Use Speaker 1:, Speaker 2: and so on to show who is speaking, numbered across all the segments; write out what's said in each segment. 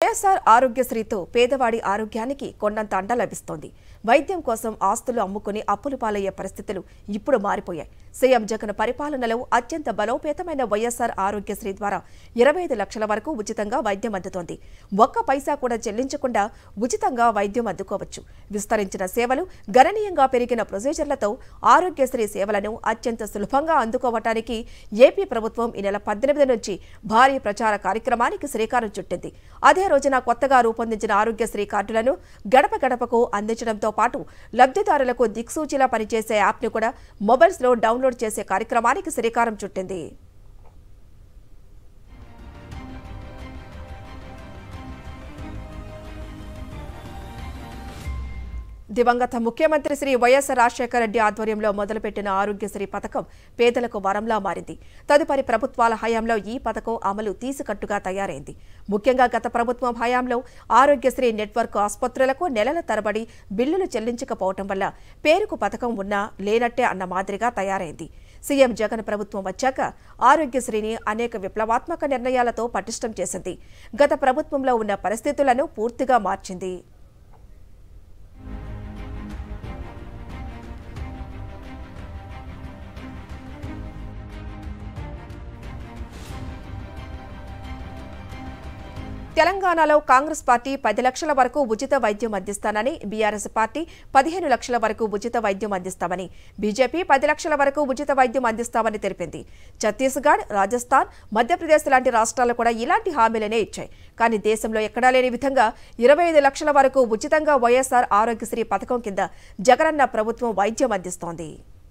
Speaker 1: వైఎస్ఆర్ ఆరోగ్యశ్రీతో పేదవాడి ఆరోగ్యానికి కొండంత అండ లభిస్తోంది వైద్యం కోసం ఆస్తులు అమ్ముకుని అప్పులు పాలయ్యే పరిస్థితులు ఇప్పుడు మారిపోయాయి సీఎం జగన్ పరిపాలనలో అత్యంత బలోపేతమైన వైఎస్ఆర్ ఆరోగ్యశ్రీ ద్వారా ఇరవై ఐదు లక్షల వరకు ఉచితంగా వైద్యం అందుతోంది ఒక్క పైసా కూడా చెల్లించకుండా ఉచితంగా వైద్యం అందుకోవచ్చు విస్తరించిన సేవలు గణనీయంగా పెరిగిన ప్రొసీజర్లతో ఆరోగ్యశ్రీ సేవలను అత్యంత సులభంగా అందుకోవటానికి ఏపీ ప్రభుత్వం ఈ నెల పద్దెనిమిది నుంచి భారీ ప్రచార కార్యక్రమానికి శ్రీకారం చుట్టింది అదే రోజున కొత్తగా రూపొందించిన ఆరోగ్యశ్రీ కార్డులను గడప గడపకు అందించడంతో పాటు లబ్ధిదారులకు దిక్సూచిలా పనిచేసే యాప్ను కూడా మొబైల్స్లో డౌన్లోడ్ చేసే కార్యక్రమానికి శ్రీకారం చుట్టింది దివంగత ముఖ్యమంత్రి శ్రీ వైఎస్ రాజశేఖర రెడ్డి ఆధ్వర్యంలో మొదలుపెట్టిన ఆరోగ్యశ్రీ పథకం పేదలకు వరంలా మారింది తదుపరి ప్రభుత్వాల హయాంలో ఈ పథకం అమలు తీసికట్టుగా తయారైంది ముఖ్యంగా గత ప్రభుత్వం హయాంలో ఆరోగ్యశ్రీ నెట్వర్క్ ఆసుపత్రులకు నెలల తరబడి బిల్లులు చెల్లించకపోవటం వల్ల పేరుకు పథకం ఉన్నా లేనట్టే అన్న మాదిరిగా తయారైంది సీఎం జగన్ ప్రభుత్వం వచ్చాక ఆరోగ్యశ్రీని అనేక విప్లవాత్మక నిర్ణయాలతో పటిష్టం చేసింది గత ప్రభుత్వంలో ఉన్న పరిస్థితులను పూర్తిగా మార్చింది తెలంగాణలో కాంగ్రెస్ పార్టీ పది లక్షల వరకు ఉచిత వైద్యం అందిస్తానని బీఆర్ఎస్ పార్టీ పదిహేను లక్షల వరకు ఉచిత వైద్యం అందిస్తామని బీజేపీ పది లక్షల వరకు ఉచిత వైద్యం అందిస్తామని తెలిపింది ఛత్తీస్గఢ్ రాజస్థాన్ మధ్యప్రదేశ్ లాంటి రాష్ట్రాలు కూడా ఇలాంటి హామీలనే ఇచ్చాయి కానీ దేశంలో ఎక్కడా లేని విధంగా ఇరవై ఐదు లక్షల వరకు ఉచితంగా వైఎస్ఆర్ ఆరోగ్యశ్రీ పథకం కింద జగనన్న ప్రభుత్వం వైద్యం అందిస్తోంది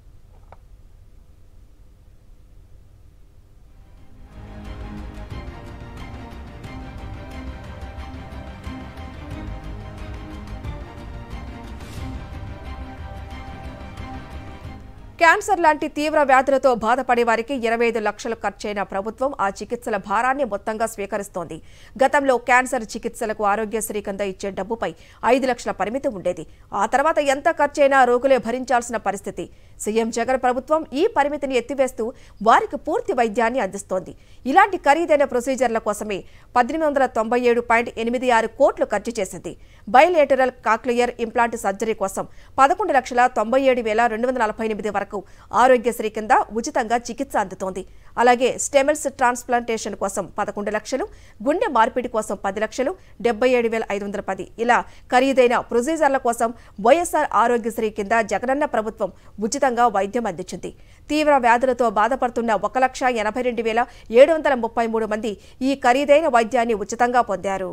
Speaker 1: క్యాన్సర్ లాంటి తీవ్ర వ్యాధులతో బాధపడే వారికి ఇరవై ఐదు లక్షలు ఖర్చైన ప్రభుత్వం ఆ చికిత్సల భారాన్ని మొత్తంగా స్వీకరిస్తోంది గతంలో క్యాన్సర్ చికిత్సలకు ఆరోగ్యశ్రీ కింద ఇచ్చే డబ్బుపై ఐదు లక్షల పరిమితి ఉండేది ఆ తర్వాత ఎంత ఖర్చైనా రోగులే భరించాల్సిన పరిస్థితి సీఎం జగన్ ప్రభుత్వం ఈ పరిమితిని ఎత్తివేస్తూ వారికి పూర్తి వైద్యాన్ని అందిస్తోంది ఇలాంటి ఖరీదైన ప్రొసీజర్ల కోసమే పద్దెనిమిది వందల తొంభై ఏడు పాయింట్ ఎనిమిది ఆరు కోట్లు ఖర్చు చేసింది బయోలేటరల్ కాక్లియర్ ఇంప్లాంట్ సర్జరీ కోసం పదకొండు లక్షల తొంభై ఏడు వేల రెండు వందల నలభై ఎనిమిది వరకు ఆరోగ్యశ్రీ కింద ఉచితంగా చికిత్స అందుతోంది అలాగే స్టెమెల్స్ ట్రాన్స్ప్లాంటేషన్ కోసం పదకొండు లక్షలు గుండె మార్పిడి కోసం పది లక్షలు డెబ్బై ఏడు వేల ఐదు వందల పది ఇలా ఖరీదైన ప్రొసీజర్ల కోసం వైఎస్ఆర్ ఆరోగ్యశ్రీ కింద జగనన్న ప్రభుత్వం ఉచితంగా వైద్యం అందించింది తీవ్ర వ్యాధులతో బాధపడుతున్న ఒక లక్ష ఎనభై రెండు వేల ఏడు వందల ముప్పై మూడు మంది ఈ ఖరీదైన వైద్యాన్ని ఉచితంగా పొందారు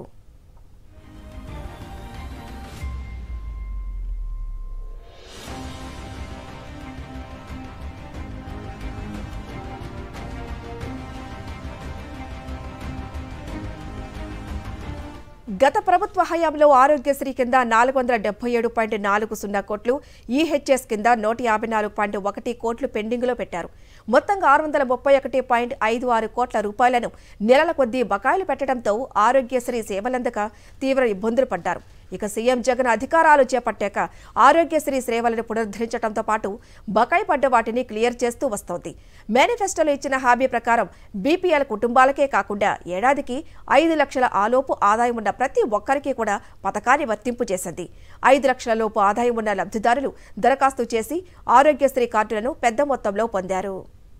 Speaker 1: గత ప్రభుత్వ హయాంలో ఆరోగ్యశ్రీ కింద నాలుగు వందల డెబ్బై ఏడు పాయింట్ నాలుగు సున్నా కోట్లు ఈహెచ్ఎస్ కింద నూట యాభై నాలుగు పాయింట్ ఒకటి కోట్లు పెండింగ్లో పెట్టారు మొత్తంగా ఆరు వందల ముప్పై ఒకటి పాయింట్ ఐదు ఆరు కోట్ల రూపాయలను నెలల కొద్దీ బకాయిలు పెట్టడంతో ఆరోగ్యశ్రీ సేవలందక తీవ్ర ఇబ్బందులు పడ్డారు ఇక సీఎం జగన్ అధికారాలు చేపట్టాక ఆరోగ్యశ్రీ సేవలను పునరుద్ధరించడంతో పాటు బకాయి పడ్డ వాటిని క్లియర్ చేస్తూ వస్తోంది మేనిఫెస్టోలో ఇచ్చిన హామీ ప్రకారం బీపీఎల్ కుటుంబాలకే కాకుండా ఏడాదికి ఐదు లక్షల ఆలోపు ఆదాయం ఉన్న ప్రతి ఒక్కరికి కూడా పథకాన్ని వర్తింపు చేసింది ఐదు లక్షల లోపు ఆదాయం ఉన్న లబ్ధిదారులు దరఖాస్తు చేసి ఆరోగ్యశ్రీ కార్డులను పెద్ద మొత్తంలో పొందారు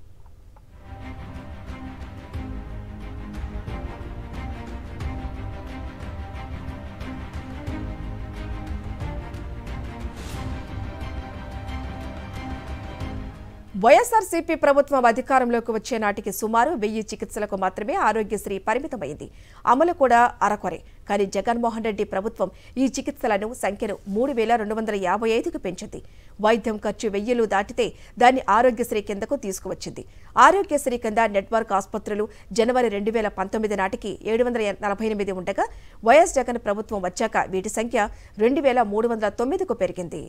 Speaker 1: వైఎస్ఆర్సీపీ ప్రభుత్వం అధికారంలోకి వచ్చే నాటికి సుమారు వెయ్యి చికిత్సలకు మాత్రమే ఆరోగ్యశ్రీ పరిమితమైంది అమలు కూడా అరకొరే కానీ జగన్మోహన్ రెడ్డి ప్రభుత్వం ఈ చికిత్సలను సంఖ్యను మూడు వేల రెండు వందల యాభై ఐదుకు పెంచింది వైద్యం ఖర్చు వెయ్యిలు దాటితే దాన్ని ఆరోగ్యశ్రీ కిందకు తీసుకువచ్చింది ఆరోగ్యశ్రీ కింద నెట్వర్క్ ఆసుపత్రులు జనవరి రెండు వేల పంతొమ్మిది నాటికి ఏడు వందల నలభై ఎనిమిది ఉండగా వైఎస్ జగన్ ప్రభుత్వం వచ్చాక వీటి సంఖ్య రెండు వేల మూడు వందల తొమ్మిదికు పెరిగింది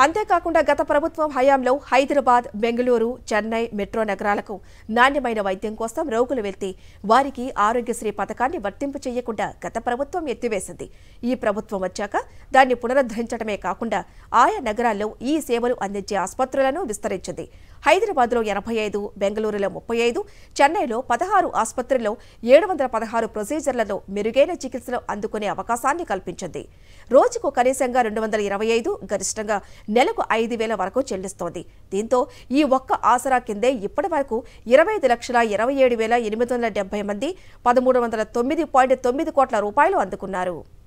Speaker 1: అంతేకాకుండా గత ప్రభుత్వం హయాంలో హైదరాబాద్ బెంగళూరు చెన్నై మెట్రో నగరాలకు నాణ్యమైన వైద్యం కోసం రోగులు వెళ్తే వారికి ఆరోగ్యశ్రీ పథకాన్ని వర్తింపు చేయకుండా గత ప్రభుత్వం ఎత్తివేసింది ఈ ప్రభుత్వం వచ్చాక దాన్ని పునరుద్ధరించడమే కాకుండా ఆయా నగరాల్లో ఈ సేవలు అందించే ఆసుపత్రులను విస్తరించింది హైదరాబాద్లో ఎనభై ఐదు బెంగళూరులో ముప్పై ఐదు చెన్నైలో పదహారు ఆసుపత్రుల్లో ఏడు వందల పదహారు ప్రొసీజర్లలో మెరుగైన చికిత్సలు అందుకునే అవకాశాన్ని కల్పించింది రోజుకు కనీసంగా రెండు వందల ఇరవై ఐదు గరిష్టంగా నెలకు ఐదు వేల వరకు చెల్లిస్తోంది దీంతో ఈ ఒక్క ఆసరా కిందే ఇప్పటి వరకు ఇరవై ఐదు లక్షల ఇరవై ఏడు వేల ఎనిమిది వందల డెబ్బై మంది పదమూడు వందల తొమ్మిది పాయింట్ తొమ్మిది కోట్ల రూపాయలు అందుకున్నారు